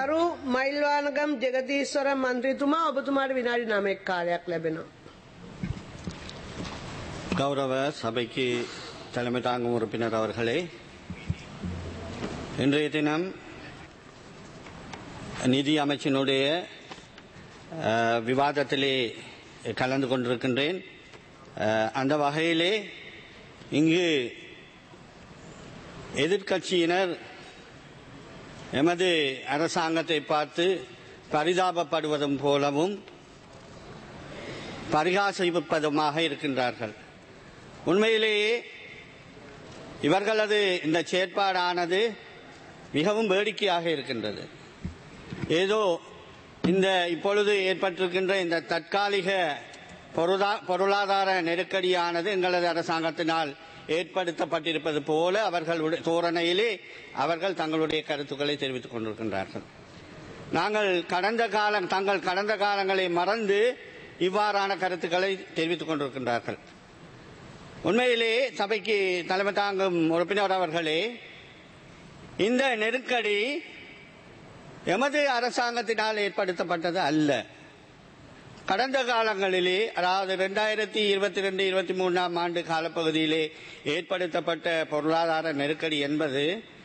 ගරු මයිල්වානගම් ජගතීස්වර මන්ත්‍රීතුමා ඔබතුමාට විනාඩි නමෙක් කාලයක් ලැබෙනවා. கௌரவ சபைக்கு தலைமை தாங்கும் உறுப்பினர் அவர்களே இன்றைய தினம் நிதி அமைச்சினுடைய அஹ், விவாதத்திலே கலந்து கொண்டிருக்கின்றேன் அஹ், அந்த வகையிலே இங்கு எதிர்க்கட்சியினர் எமது அரசாங்கத்தை பார்த்து பரிதாபப்படுவதும் போலவும் பரிகாசிப்பதுமாக இருக்கின்றார்கள் உண்மையிலேயே இவர்களது இந்த செயற்பாடானது மிகவும் வேடிக்கையாக இருக்கின்றது ஏதோ இந்த இப்பொழுது ஏற்பட்டிருக்கின்ற இந்த தற்காலிக பொருளா- பொருளாதார நெருக்கடியானது எங்களது அரசாங்கத்தினால் ஏற்படுத்தப்பட்டிருப்பது போல அவர்களுடைய தோரணையிலே அவர்கள் தங்களுடைய கருத்துக்களை தெரிவித்துக் கொண்டிருக்கின்றார்கள் நாங்கள் கடந்த காலம் தங்கள் கடந்த காலங்களை மறந்து இவ்வாறான கருத்துக்களை தெரிவித்துக் கொண்டிருக்கின்றார்கள் உண்மையிலே சபைக்கு தலைமை தாங்கும் உறுப்பினர் அவர்களே இந்த நெருக்கடி எமது அரசாங்கத்தினால் ஏற்படுத்தப்பட்டது அல்ல கடந்த காலங்களிலே அதாவது ரெண்டாயிரத்தி இருபத்தி ரெண்டு இருபத்தி மூணாம் ஆண்டு காலப்பகுதியிலே ஏற்படுத்தப்பட்ட பொருளாதார நெருக்கடி என்பது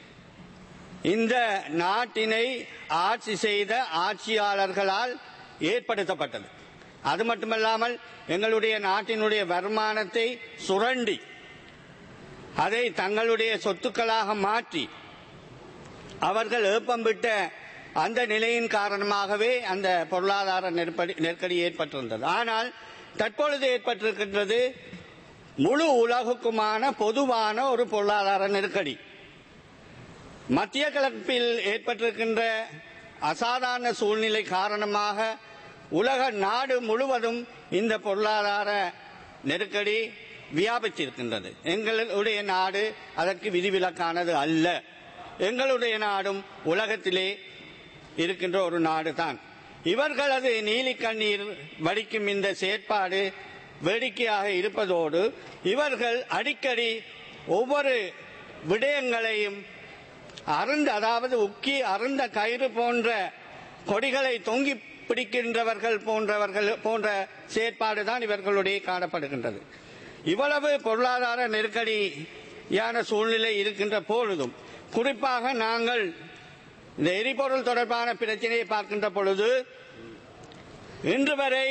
இந்த நாட்டினை ஆட்சி செய்த ஆட்சியாளர்களால் ஏற்படுத்தப்பட்டது அது மட்டுமல்லாமல் எங்களுடைய நாட்டினுடைய வருமானத்தை சுரண்டி அதை தங்களுடைய சொத்துக்களாக மாற்றி அவர்கள் ஏப்பம் விட்ட அந்த நிலையின் காரணமாகவே அந்த பொருளாதார நெருக்கடி நெருக்கடி ஏற்பட்டிருந்தது ஆனால் தற்பொழுது ஏற்பட்டிருக்கின்றது முழு உலகுக்குமான பொதுவான ஒரு பொருளாதார நெருக்கடி மத்திய கிழப்பில் ஏற்பட்டிருக்கின்ற அசாதாரண சூழ்நிலை காரணமாக உலக நாடு முழுவதும் இந்த பொருளாதார நெருக்கடி வியாபித்திருக்கின்றது எங்களுடைய நாடு அதற்கு விதிவிலக்கானது அல்ல எங்களுடைய நாடும் உலகத்திலே இருக்கின்ற ஒரு நாடு தான் இவர்களது நீலி கண்ணீர் வடிக்கும் இந்த செயற்பாடு வேடிக்கையாக இருப்பதோடு இவர்கள் அடிக்கடி ஒவ்வொரு விடயங்களையும் அருந்த அதாவது உக்கி அருந்த கயிறு போன்ற கொடிகளை தொங்கி பிடிக்கின்றவர்கள் போன்றவர்கள் போன்ற செயற்பாடு தான் இவர்களுடைய காணப்படுகின்றது இவ்வளவு பொருளாதார நெருக்கடியான சூழ்நிலை இருக்கின்ற பொழுதும் குறிப்பாக நாங்கள் இந்த எரிபொருள் தொடர்பான பிரச்சனையை பார்க்கின்ற பொழுது இன்று வரை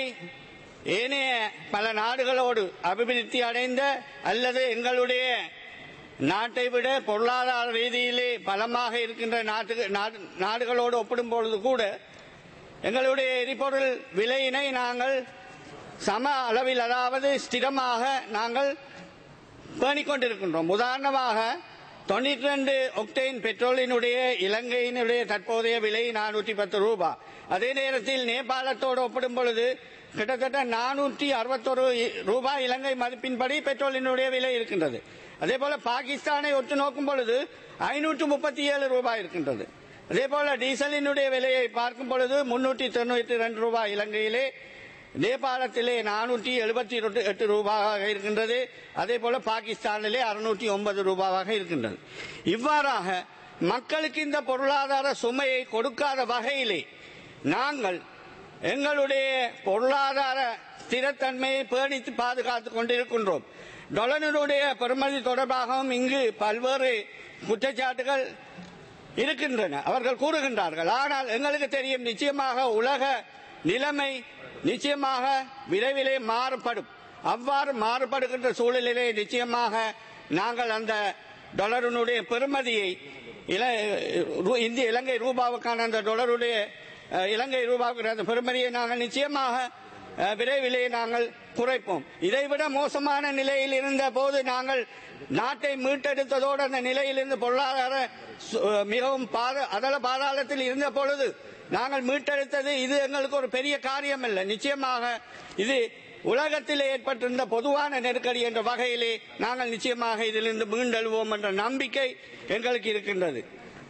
ஏனைய பல நாடுகளோடு அபிவிருத்தி அடைந்த அல்லது எங்களுடைய நாட்டை விட பொருளாதார ரீதியிலே பலமாக இருக்கின்ற நாட்டு நாடு- நாடுகளோடு ஒப்பிடும் பொழுது கூட எங்களுடைய எரிபொருள் விலையினை நாங்கள் சம அளவில் அதாவது ஸ்திரமாக நாங்கள் பேணிக் கொண்டிருக்கின்றோம் உதாரணமாக தொண்ணூற்றி ரெண்டு ஒக்டேன் பெட்ரோலினுடைய இலங்கையினுடைய தற்போதைய விலை நானூற்றி பத்து ரூபாய் அதே நேரத்தில் நேபாளத்தோடு ஒப்பிடும் பொழுது கிட்டத்தட்ட நானூற்றி அறுபத்தொரு ரூபாய் இலங்கை மதிப்பின்படி பெட்ரோலினுடைய விலை இருக்கின்றது அதே போல பாகிஸ்தானை ஒத்து நோக்கும் பொழுது ஐநூற்று முப்பத்தி ஏழு ரூபாய் இருக்கின்றது அதே போல டீசலினுடைய விலையை பார்க்கும் பொழுது முன்னூற்றி தொண்ணூற்றி ரெண்டு ரூபாய் இலங்கையிலே நேபாளத்திலே நானூற்றி எழுபத்தி எட்டு ரூபாயாக இருக்கின்றது அதே போல பாகிஸ்தானிலே அறுநூற்றி ஒன்பது ரூபாவாக இருக்கின்றது இவ்வாறாக மக்களுக்கு இந்த பொருளாதார சுமையை கொடுக்காத வகையிலே நாங்கள் எங்களுடைய பொருளாதார ஸ்திரத்தன்மையை பேணித்து பாதுகாத்துக் கொண்டிருக்கின்றோம் டொலனுடைய பெறுமதி தொடர்பாகவும் இங்கு பல்வேறு குற்றச்சாட்டுகள் இருக்கின்றன அவர்கள் கூறுகின்றார்கள் ஆனால் எங்களுக்கு தெரியும் நிச்சயமாக உலக நிலைமை நிச்சயமாக விரைவிலே மாறுபடும் அவ்வாறு மாறுபடுகின்ற சூழலிலே நிச்சயமாக நாங்கள் அந்த டாலரினுடைய பெறுமதியை இல- ரு- இந்திய இலங்கை ரூபாவுக்கான அந்த டாலருடைய அஹ், இலங்கை ரூபாவுக்கு அந்த பெறுமதியை நாங்கள் நிச்சயமாக அஹ், விரைவிலே நாங்கள் குறைப்போம் இதைவிட மோசமான நிலையில் இருந்த போது நாங்கள் நாட்டை மீட்டெடுத்ததோடு அந்த நிலையிலிருந்து பொருளாதார சு- அஹ், மிகவும் பாத அதல பாதாளத்தில் இருந்த பொழுது நாங்கள் மீட்டெடுத்தது இது எங்களுக்கு ஒரு பெரிய காரியம் அல்ல நிச்சயமாக இது உலகத்தில் ஏற்பட்டிருந்த பொதுவான நெருக்கடி என்ற வகையிலே நாங்கள் நிச்சயமாக இதிலிருந்து மீண்டெழுவோம் என்ற நம்பிக்கை எங்களுக்கு இருக்கின்றது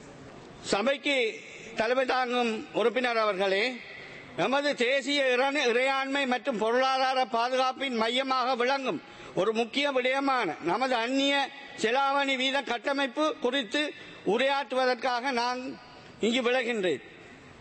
சபைக்கு தலைமை தாங்கும் உறுப்பினர் அவர்களே நமது தேசிய இரண- இறையாண்மை மற்றும் பொருளாதார பாதுகாப்பின் மையமாக விளங்கும் ஒரு முக்கிய விடயமான நமது அந்நிய செலாவணி வீத கட்டமைப்பு குறித்து உரையாற்றுவதற்காக நான் இங்கு விளகின்றேன்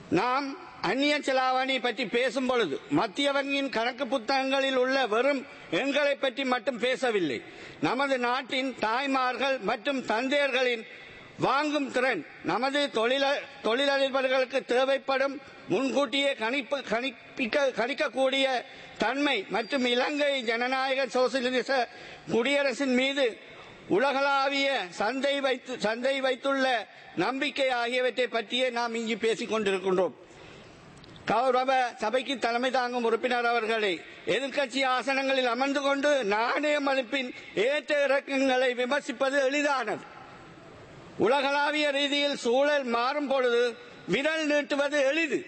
நாம் அந்நிய செலாவணி பற்றி பேசும் பொழுது மத்திய வங்கியின் கணக்கு புத்தகங்களில் உள்ள வெறும் எண்களை பற்றி மட்டும் பேசவில்லை நமது நாட்டின் தாய்மார்கள் மற்றும் தந்தையர்களின் வாங்கும் திறன் நமது தொழில தொழிலதிபர்களுக்கு தேவைப்படும் முன்கூட்டியே கணிப்பு கணிப்பிக்க கணிக்கக்கூடிய தன்மை மற்றும் இலங்கை ஜனநாயக சோசியலிச குடியரசின் மீது உலகளாவிய சந்தை வைத்து சந்தை வைத்துள்ள நம்பிக்கை ஆகியவற்றை பற்றியே நாம் இங்கு பேசிக் கொண்டிருக்கின்றோம் கௌரவ சபைக்கு தலைமை தாங்கும் உறுப்பினர் அவர்களே எதிர்க்கட்சி ஆசனங்களில் அமர்ந்து கொண்டு நாணய மதிப்பின் ஏற்ற இறக்கங்களை விமர்சிப்பது எளிதானது உலகளாவிய ரீதியில் சூழல் மாறும் பொழுது விரல் நீட்டுவது எளிது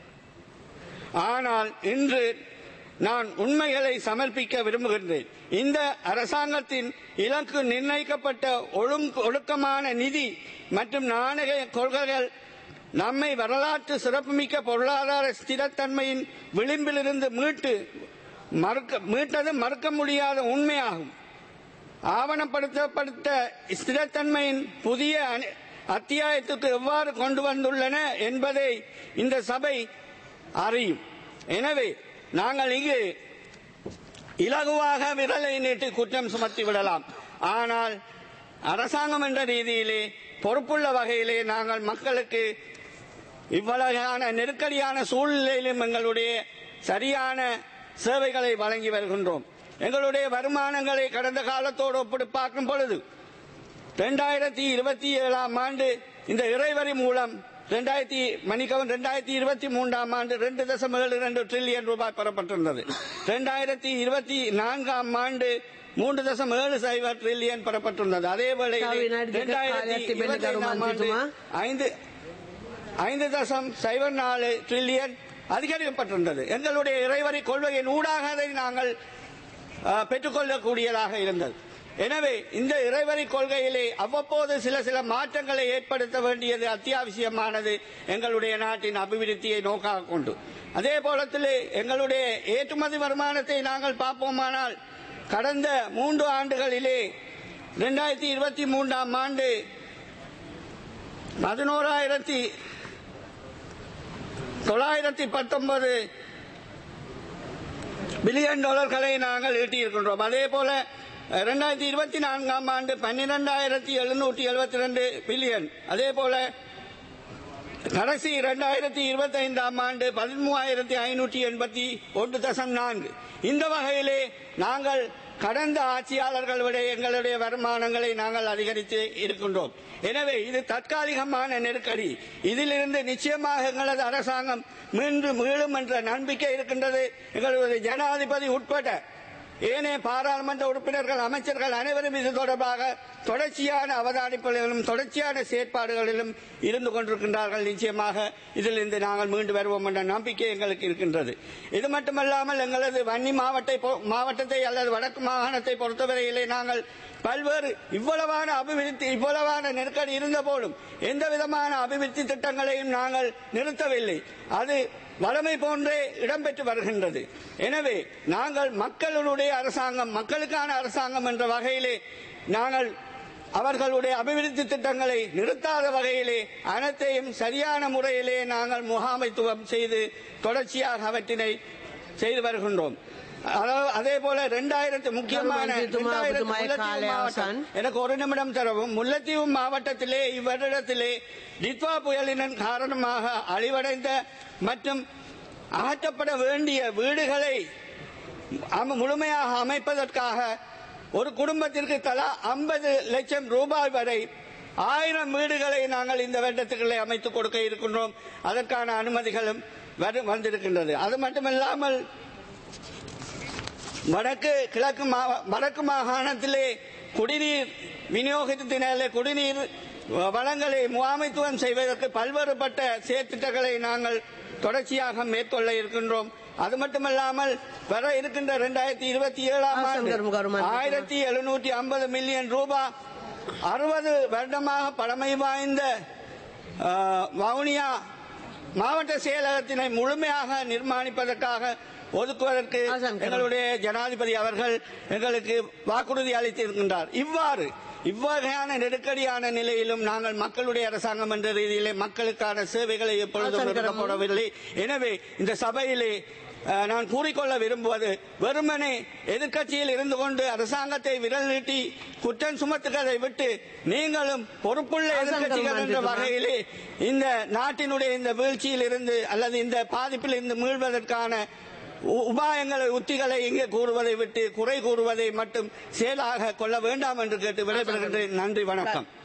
ஆனால் இன்று நான் உண்மைகளை சமர்ப்பிக்க விரும்புகின்றேன் இந்த அரசாங்கத்தின் இலக்கு நிர்ணயிக்கப்பட்ட ஒழுங்கு ஒழுக்கமான நிதி மற்றும் நாணய கொள்கைகள் நம்மை வரலாற்று சிறப்புமிக்க பொருளாதார ஸ்திரத்தன்மையின் விளிம்பிலிருந்து மீட்டு மறுக்க மீட்டது மறுக்க முடியாத உண்மையாகும் ஆவணப்படுத்தப்பட்ட ஸ்திரத்தன்மையின் புதிய அணி- அத்தியாயத்துக்கு எவ்வாறு கொண்டு வந்துள்ளன என்பதை இந்த சபை அறியும் எனவே நாங்கள் இங்கு இலகுவாக விரலை நீட்டி குற்றம் சுமத்தி விடலாம் ஆனால் அரசாங்கம் என்ற ரீதியிலே பொறுப்புள்ள வகையிலே நாங்கள் மக்களுக்கு இவ்வளவான நெருக்கடியான சூழ்நிலையிலும் எங்களுடைய சரியான சேவைகளை வழங்கி வருகின்றோம் எங்களுடைய வருமானங்களை கடந்த காலத்தோடு ஒப்பிட்டு பார்க்கும் பொழுது இரண்டாயிரத்தி இருபத்தி ஏழாம் ஆண்டு இந்த இறைவரி மூலம் ரெண்டாயிரத்தி மணிக்கவும் ரெண்டாயிரத்தி இருபத்தி மூன்றாம் ஆண்டு ரெண்டு தசம் ஏழு ரெண்டு டிரில்லியன் ரூபாய் பெறப்பட்டிருந்தது ரெண்டாயிரத்தி இருபத்தி நான்காம் ஆண்டு மூன்று தசம் ஏழு சைபர் டிரில்லியன் பெறப்பட்டிருந்தது அதே வேளை வினாடி ரெண்டாயிரத்தி காலத்தில் இருபத்தி ஐந்தாம் ஆண்டு பெண்ணுக்கு ஐந்து ஐந்து தசம் சைபர் நாலு டிரில்லியன் அதிகரிக்கப்பட்டிருந்தது எங்களுடைய இறைவரி கொள்கையின் ஊடாக அதை நாங்கள் அஹ், பெற்றுக்கொள்ளக்கூடியதாக இருந்தது எனவே இந்த இறைவரி கொள்கையிலே அவ்வப்போது சில சில மாற்றங்களை ஏற்படுத்த வேண்டியது அத்தியாவசியமானது எங்களுடைய நாட்டின் அபிவிருத்தியை நோக்காக கொண்டு அதே போலத்திலே எங்களுடைய ஏற்றுமதி வருமானத்தை நாங்கள் பார்ப்போமானால் கடந்த மூன்று ஆண்டுகளிலே இரண்டாயிரத்தி இருபத்தி மூன்றாம் ஆண்டு பதினோராயிரத்தி தொள்ளாயிரத்தி பத்தொன்பது பில்லியன் டாலர்களை நாங்கள் ஈட்டியிருக்கின்றோம் அதே போல இரண்டாயிரத்தி இருபத்தி நான்காம் ஆண்டு பன்னிரெண்டாயிரத்தி எழுநூற்றி எழுபத்தி ரெண்டு பில்லியன் அதே போல கடைசி இரண்டாயிரத்தி இருபத்தி ஐந்தாம் ஆண்டு பதிமூவாயிரத்தி ஐநூற்றி எண்பத்தி ஒன்று தசம் நான்கு இந்த வகையிலே நாங்கள் கடந்த ஆட்சியாளர்கள் விட எங்களுடைய வருமானங்களை நாங்கள் அதிகரித்து இருக்கின்றோம் எனவே இது தற்காலிகமான நெருக்கடி இதிலிருந்து நிச்சயமாக எங்களது அரசாங்கம் மீண்டும் மீளும் என்ற நம்பிக்கை இருக்கின்றது எங்களுடைய ஜனாதிபதி உட்பட ஏனைய பாராளுமன்ற உறுப்பினர்கள் அமைச்சர்கள் அனைவரும் இது தொடர்பாக தொடர்ச்சியான அவதானிப்புகளிலும் தொடர்ச்சியான செயற்பாடுகளிலும் இருந்து கொண்டிருக்கின்றார்கள் நிச்சயமாக இதிலிருந்து நாங்கள் மீண்டு வருவோம் என்ற நம்பிக்கை எங்களுக்கு இருக்கின்றது இது மட்டுமல்லாமல் எங்களது வன்னி மாவட்ட மாவட்டத்தை அல்லது வடக்கு மாகாணத்தை பொறுத்தவரையிலே நாங்கள் பல்வேறு இவ்வளவான அபிவிருத்தி இவ்வளவான நெருக்கடி இருந்த போதும் எந்த விதமான அபிவிருத்தி திட்டங்களையும் நாங்கள் நிறுத்தவில்லை அது வளமை போன்றே இடம்பெற்று வருகின்றது எனவே நாங்கள் மக்களுடைய அரசாங்கம் மக்களுக்கான அரசாங்கம் என்ற வகையிலே நாங்கள் அவர்களுடைய அபிவிருத்தி திட்டங்களை நிறுத்தாத வகையிலே அனைத்தையும் சரியான முறையிலே நாங்கள் முகாமைத்துவம் செய்து தொடர்ச்சியாக அவற்றினை செய்து வருகின்றோம் அதாவது அதே போல இரண்டாயிரத்து முக்கியமான கருமாந்திரத்துமா, 2000 புதுமாய முல்லைத்தீவு காலை மாவட்டம். அவசான். எனக்கு ஒரு நிமிடம் தரவும் முல்லைத்தீவு மாவட்டத்திலே இவ்வருடத்திலே டித்வா புயலின் காரணமாக அழிவடைந்த மற்றும் அகற்றப்பட வேண்டிய வீடுகளை அம- முழுமையாக அமைப்பதற்காக ஒரு குடும்பத்திற்கு தலா ஐம்பது லட்சம் ரூபாய் வரை ஆயிரம் வீடுகளை நாங்கள் இந்த வருடத்துக்குள்ளே அமைத்துக் கொடுக்க இருக்கின்றோம் அதற்கான அனுமதிகளும் வரு- வந்திருக்கின்றது அது மட்டுமில்லாமல் வடக்கு கிழக்கு மா- வடக்கு மாகாணத்திலே குடிநீர் விநியோகத்தினாலே குடிநீர் வளங்களை முகாமைத்துவம் செய்வதற்கு பல்வேறுபட்ட செயற்திட்டங்களை நாங்கள் தொடர்ச்சியாக மேற்கொள்ள இருக்கின்றோம் அது மட்டுமல்லாமல் வர இருக்கின்ற இரண்டாயிரத்தி இருபத்தி ஏழாம் ஆண்டு ஆசங்கர் முகர்மான் ஆயிரத்தி எழுநூற்றி ஐம்பது மில்லியன் ரூபாய் அறுபது வருடமாக பழமை வாய்ந்த ஆ, வவுனியா மாவட்ட செயலகத்தினை முழுமையாக நிர்மாணிப்பதற்காக ஒதுக்குவதற்கு ஆசான் கரம். எங்களுடைய ஜனாதிபதி அவர்கள் எங்களுக்கு வாக்குறுதி அளித்திருக்கின்றார் இவ்வாறு இவ்வகையான நெருக்கடியான நிலையிலும் நாங்கள் மக்களுடைய அரசாங்கம் என்ற ரீதியிலே மக்களுக்கான சேவைகளை எப்பொழுதும் ஆசங்கரம். நிறுத்தப்படவில்லை எனவே இந்த சபையிலே அஹ், நான் கூறிக்கொள்ள விரும்புவது வெறுமனே எதிர்க்கட்சியில் இருந்து கொண்டு அரசாங்கத்தை விரல் நீட்டி குற்றம் சுமத்துகிறதை விட்டு நீங்களும் பொறுப்புள்ள எதிர்க்கட்சிகள் என்ற ஆசங்கரம் வகையிலே இந்த நாட்டினுடைய இந்த வீழ்ச்சியில் இருந்து அல்லது இந்த பாதிப்பில் இருந்து மீள்வதற்கான உ- உபாயங்களை உத்திகளை இங்கே கூறுவதை விட்டு குறை கூறுவதை மட்டும் செயலாக கொள்ள வேண்டாம் என்று கேட்டு விடைபெறுகின்றேன் நன்றி வணக்கம்